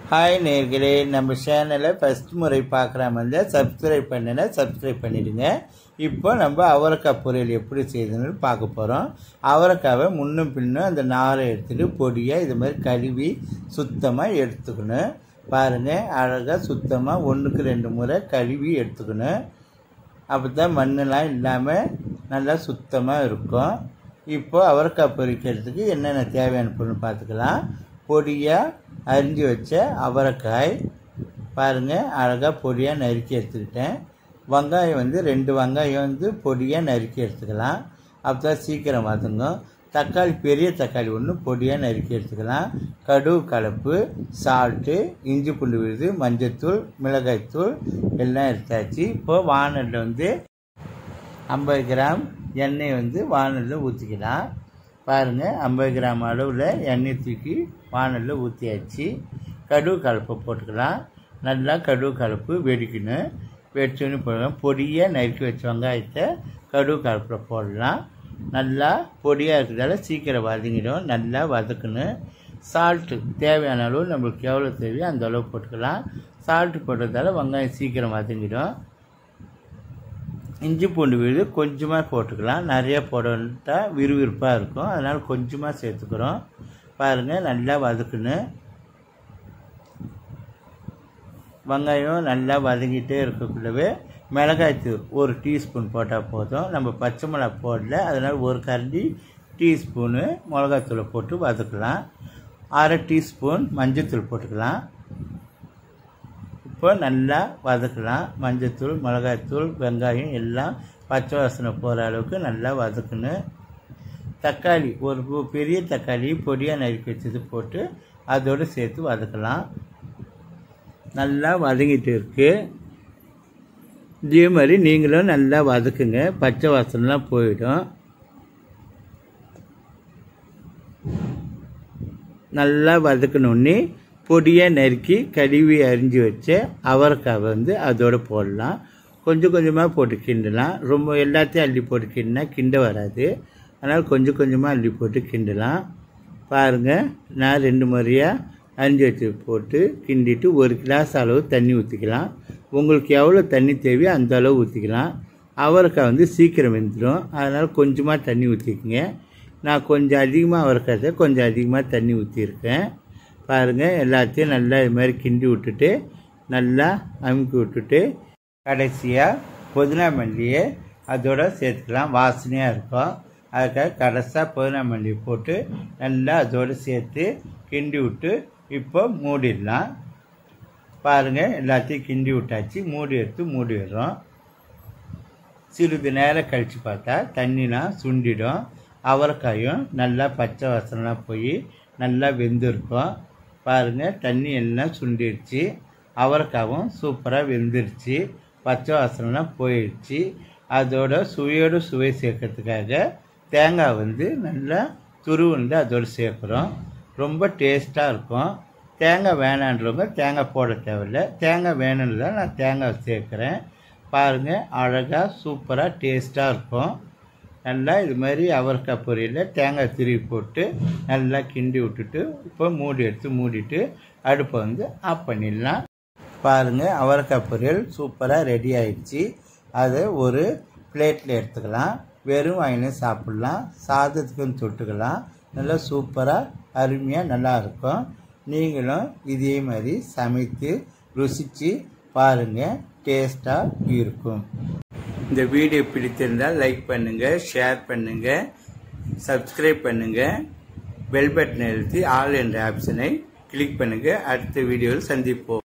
hi நேர்களே நம்ம சேனலை ஃபஸ்ட் முறை பார்க்குற மாதிரி சப்ஸ்கிரைப் பண்ணுனா சப்ஸ்கிரைப் பண்ணிடுங்க இப்போ நம்ம அவரைக்காய் பொரியல் எப்படி செய்யுதுன்னு பார்க்க போகிறோம் அவரைக்காவை முன்னும் பின்னும் அந்த நாரை எடுத்துகிட்டு பொடியாக இது மாதிரி கழுவி சுத்தமாக எடுத்துக்கணும் பாருங்கள் அழகாக சுத்தமாக ஒன்றுக்கு ரெண்டு முறை கழுவி எடுத்துக்கணும் அப்போ தான் மண்ணெல்லாம் இல்லாமல் நல்லா சுத்தமாக இருக்கும் இப்போ அவரைக்காய் பொரிக்கிறதுக்கு என்னென்ன தேவையான பொருள் பார்த்துக்கலாம் பொடியாக அரிஞ்சு வச்ச அவரைக்காய் பாருங்கள் அழகாக பொடியாக நறுக்கி எடுத்துக்கிட்டேன் வெங்காயம் வந்து ரெண்டு வெங்காயம் வந்து பொடியாக நறுக்கி எடுத்துக்கலாம் அப்போ தான் சீக்கிரம் வதங்கும் தக்காளி பெரிய தக்காளி ஒன்று பொடியாக நறுக்கி எடுத்துக்கலாம் கடுகு கலப்பு சால்ட்டு இஞ்சி பூண்டு விழுது மஞ்சத்தூள் மிளகாய்த்தூள் எல்லாம் எடுத்தாச்சு இப்போது வானலில் வந்து ஐம்பது கிராம் எண்ணெய் வந்து வானலில் ஊற்றிக்கலாம் பாருங்கள் ஐம்பது கிராம் அளவில் எண்ணெய் தூக்கி வானலில் ஊற்றியாச்சு கடுகு கலப்பை போட்டுக்கலாம் நல்லா கடுகு கலப்பு வெடிக்கணும் வெடிச்சோன்னு போடலாம் பொடியாக நறுக்கி வச்ச வெங்காயத்தை கடுகு கலப்பில் போடலாம் நல்லா பொடியாக இருக்கிறதால சீக்கிரம் வதங்கிடும் நல்லா வதக்கணும் சால்ட்டு தேவையான அளவு நம்மளுக்கு எவ்வளோ தேவையோ அந்த அளவு போட்டுக்கலாம் சால்ட்டு போட்டதால வெங்காயம் சீக்கிரம் வதங்கிடும் இஞ்சி பூண்டு விழுது கொஞ்சமாக போட்டுக்கலாம் நிறைய போடட்டா விறுவிறுப்பாக இருக்கும் அதனால் கொஞ்சமாக சேர்த்துக்கிறோம் பாருங்கள் நல்லா வதக்கணும் வெங்காயம் நல்லா வதங்கிட்டே இருக்கக்குள்ளவே மிளகாய்த்தூள் ஒரு டீஸ்பூன் போட்டால் போதும் நம்ம பச்சை மிளகா போடல அதனால் ஒரு கரண்டி டீஸ்பூனு மிளகாத்தூளை போட்டு வதக்கலாம் அரை டீஸ்பூன் மஞ்சத்தூள் போட்டுக்கலாம் இப்போ நல்லா வதக்கலாம் மஞ்சத்தூள் மிளகாய்த்தூள் வெங்காயம் எல்லாம் பச்சை வாசனை போகிற அளவுக்கு நல்லா வதக்கணும் தக்காளி ஒரு பெரிய தக்காளி பொடியாக நறுக்கி வச்சது போட்டு அதோடு சேர்த்து வதக்கலாம் நல்லா வதங்கிட்டு இருக்கு இதே மாதிரி நீங்களும் நல்லா வதக்குங்க பச்சை வாசனைலாம் போயிடும் நல்லா வதக்கணுன்னே பொடியாக நறுக்கி கழுவி அரிஞ்சு வச்ச அவரைக்காய் வந்து அதோடு போடலாம் கொஞ்சம் கொஞ்சமாக போட்டு கிண்டலாம் ரொம்ப எல்லாத்தையும் அள்ளி போட்டு கிண்டினா கிண்ட வராது அதனால் கொஞ்சம் கொஞ்சமாக அள்ளி போட்டு கிண்டலாம் பாருங்கள் நான் ரெண்டு முறையாக அரிஞ்சு வச்சு போட்டு கிண்டிட்டு ஒரு கிளாஸ் அளவு தண்ணி ஊற்றிக்கலாம் உங்களுக்கு எவ்வளோ தண்ணி தேவையோ அந்த அளவு ஊற்றிக்கலாம் அவரைக்காய் வந்து சீக்கிரம் வெந்துடும் அதனால் கொஞ்சமாக தண்ணி ஊற்றிக்கங்க நான் கொஞ்சம் அதிகமாக அவரைக்காய் கொஞ்சம் அதிகமாக தண்ணி ஊற்றிருக்கேன் பாருங்கள் எல்லாத்தையும் நல்லா இது மாதிரி கிண்டி விட்டுட்டு நல்லா அமுக்கி விட்டுட்டு கடைசியாக புதினா மல்லியை அதோட சேர்த்துக்கலாம் வாசனையாக இருக்கும் அதுக்காக கடைசியாக புதினா மல்லி போட்டு நல்லா அதோடு சேர்த்து கிண்டி விட்டு இப்போ மூடிடலாம் பாருங்கள் எல்லாத்தையும் கிண்டி விட்டாச்சு மூடி எடுத்து மூடிடுறோம் சிறிது நேரம் கழித்து பார்த்தா தண்ணிலாம் சுண்டிடும் அவரைக்காயும் நல்லா பச்சை வாசனைலாம் போய் நல்லா வெந்திருக்கும் பாருங்கள் தண்ணி எல்லாம் சுண்டிடுச்சு அவரைக்காவும் சூப்பராக வெந்துருச்சு பச்சை வாசனைலாம் போயிடுச்சு அதோட சுவையோடு சுவை சேர்க்கறதுக்காக தேங்காய் வந்து நல்லா துருவுண்டு அதோடு சேர்க்குறோம் ரொம்ப டேஸ்ட்டாக இருக்கும் தேங்காய் வேணான்றவங்க தேங்காய் போட தேவையில்ல தேங்காய் வேணும்னு தான் நான் தேங்காய் சேர்க்குறேன் பாருங்கள் அழகாக சூப்பராக டேஸ்ட்டாக இருக்கும் நல்லா இது மாதிரி அவரைக்காய் பொரியலில் தேங்காய் திருவி போட்டு நல்லா கிண்டி விட்டுட்டு இப்போ மூடி எடுத்து மூடிட்டு அடுப்பை வந்து ஆஃப் பண்ணிடலாம் பாருங்கள் அவரைக்காய் பொரியல் சூப்பராக ரெடி ஆயிடுச்சு அதை ஒரு பிளேட்டில் எடுத்துக்கலாம் வெறும் வாங்கினு சாப்பிட்லாம் சாதத்துக்கும் தொட்டுக்கலாம் நல்லா சூப்பராக அருமையாக நல்லா இருக்கும் நீங்களும் இதே மாதிரி சமைத்து ருசித்து பாருங்கள் டேஸ்ட்டாக இருக்கும் இந்த வீடியோ பிடித்திருந்தால் லைக் பண்ணுங்கள் ஷேர் பண்ணுங்கள் சப்ஸ்கிரைப் பண்ணுங்கள் பெல் பட்டனை அழுத்தி ஆல் என்ற ஆப்ஷனை கிளிக் பண்ணுங்கள் அடுத்த வீடியோவில் சந்திப்போம்